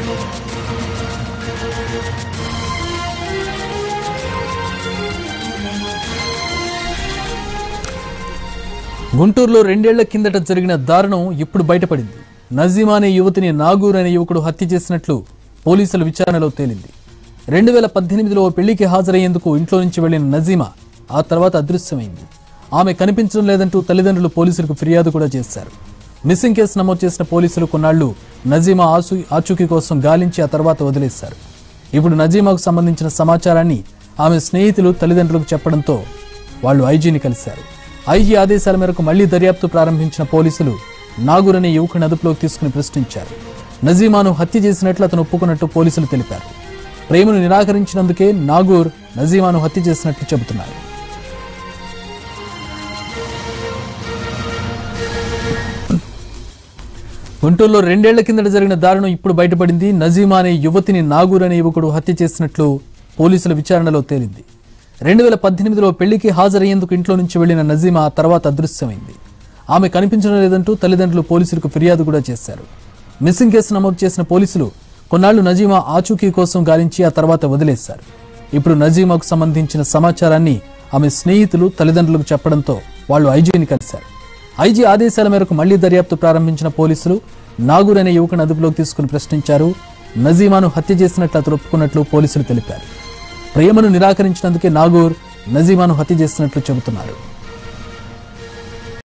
గుంటూరులో రెండేళ్ల కిందట జరిగిన దారుణం ఇప్పుడు బయటపడింది నజీమా అనే యువతిని నాగూర్ అనే యువకుడు హత్య చేసినట్లు పోలీసుల విచారణలో తేలింది రెండు వేల పద్దెనిమిదిలో ఓ పెళ్లికి హాజరయ్యేందుకు ఇంట్లో నుంచి వెళ్లిన నజీమా ఆ తర్వాత అదృశ్యమైంది ఆమె కనిపించడం లేదంటూ తల్లిదండ్రులు పోలీసులకు ఫిర్యాదు కూడా చేశారు మిస్సింగ్ కేసు నమోదు చేసిన పోలీసులు కొన్నాళ్లు నజీమా ఆచూ ఆచూకీ కోసం గాలించి ఆ తర్వాత వదిలేశారు ఇప్పుడు నజీమాకు సంబంధించిన సమాచారాన్ని ఆమె స్నేహితులు తల్లిదండ్రులకు చెప్పడంతో వాళ్ళు ఐజీని కలిశారు ఐజీ ఆదేశాల మేరకు మళ్లీ దర్యాప్తు ప్రారంభించిన పోలీసులు నాగూర్ అనే యువకుని అదుపులోకి తీసుకుని ప్రశ్నించారు నజీమాను హత్య చేసినట్లు అతను ఒప్పుకున్నట్టు పోలీసులు తెలిపారు ప్రేమను నిరాకరించినందుకే నాగూర్ నజీమాను హత్య చేసినట్లు చెబుతున్నారు గుంటూరులో రెండేళ్ల కిందట జరిగిన దారుణం ఇప్పుడు బయటపడింది నజీమా అనే యువతిని నాగూర్ అనే యువకుడు హత్య చేసినట్లు పోలీసుల విచారణలో తేలింది రెండు వేల పద్దెనిమిదిలో పెళ్లికి హాజరయ్యేందుకు ఇంట్లో నుంచి వెళ్లిన నజీమా ఆ తర్వాత అదృశ్యమైంది ఆమె కనిపించడం లేదంటూ తల్లిదండ్రులు పోలీసులకు ఫిర్యాదు కూడా చేశారు మిస్సింగ్ కేసు నమోదు చేసిన పోలీసులు కొన్నాళ్లు నజీమా ఆచూకీ కోసం గాలించి ఆ తర్వాత వదిలేశారు ఇప్పుడు నజీమాకు సంబంధించిన సమాచారాన్ని ఆమె స్నేహితులు తల్లిదండ్రులకు చెప్పడంతో వాళ్ళు ఐజీని కలిశారు ఐజీ ఆదేశాల మేరకు మళ్లీ దర్యాప్తు ప్రారంభించిన పోలీసులు నాగూర్ అనే యువకుని అదుపులోకి తీసుకుని ప్రశ్నించారు నజీమాను హత్య చేసినట్లు అతను ఒప్పుకున్నట్లు పోలీసులు తెలిపారు ప్రేమను నిరాకరించినందుకే నాగూర్ నజీమాను హత్య చేసినట్లు చెబుతున్నారు